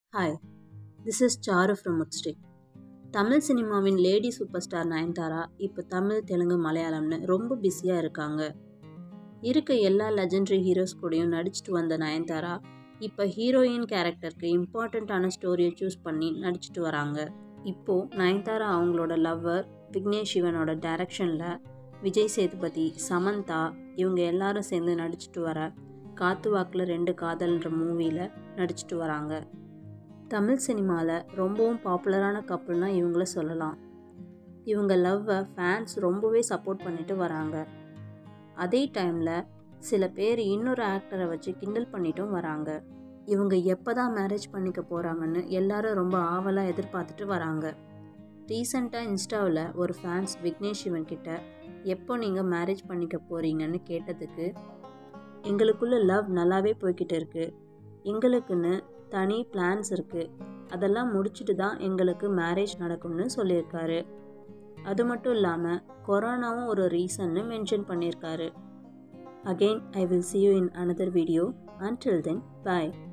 hi this is Charu from Mudstick Tamil சினிமாவின் lady super star Nayanthara இப்போ தமிழ் தெலுங்கு மலையாளம்னு ரொம்ப பிஸியாக இருக்காங்க இருக்க எல்லா லெஜெண்டரி ஹீரோஸ் கூடயும் நடிச்சிட்டு வந்த நயன்தாரா இப்போ ஹீரோயின் கேரக்டருக்கு இம்பார்ட்டண்ட்டான ஸ்டோரியை சூஸ் பண்ணி நடிச்சிட்டு வராங்க இப்போது நயன்தாரா அவங்களோட லவ்வர் விக்னேஷ் சிவனோட டைரக்ஷனில் விஜய் சேதுபதி சமந்தா இவங்க எல்லாரும் சேர்ந்து நடிச்சிட்டு வர காத்து வாக்கில் ரெண்டு காதல்ன்ற மூவியில் நடிச்சிட்டு வராங்க தமிழ் சினிமாவில் ரொம்பவும் பாப்புலரான கப்புள்னால் இவங்கள சொல்லலாம் இவங்க லவ்வை ஃபேன்ஸ் ரொம்பவே சப்போர்ட் பண்ணிட்டு வராங்க அதே டைமில் சில பேர் இன்னொரு ஆக்டரை வச்சு கிண்டல் பண்ணிட்டும் வராங்க இவங்க எப்போ தான் மேரேஜ் பண்ணிக்க போகிறாங்கன்னு எல்லாரும் ரொம்ப ஆவலாக எதிர்பார்த்துட்டு வராங்க ரீசண்டாக இன்ஸ்டாவில் ஒரு ஃபேன்ஸ் விக்னேஷ் சிவன் கிட்ட எப்போ நீங்கள் மேரேஜ் பண்ணிக்க போகிறீங்கன்னு கேட்டதுக்கு எங்களுக்குள்ள லவ் நல்லாவே போய்கிட்டு இருக்கு எங்களுக்குன்னு தனி பிளான்ஸ் இருக்குது அதெல்லாம் முடிச்சுட்டு தான் எங்களுக்கு மேரேஜ் நடக்கும்னு சொல்லியிருக்காரு அது மட்டும் இல்லாமல் கொரோனாவும் ஒரு ரீசன்னு மென்ஷன் பண்ணியிருக்காரு again I will see you in another video until then bye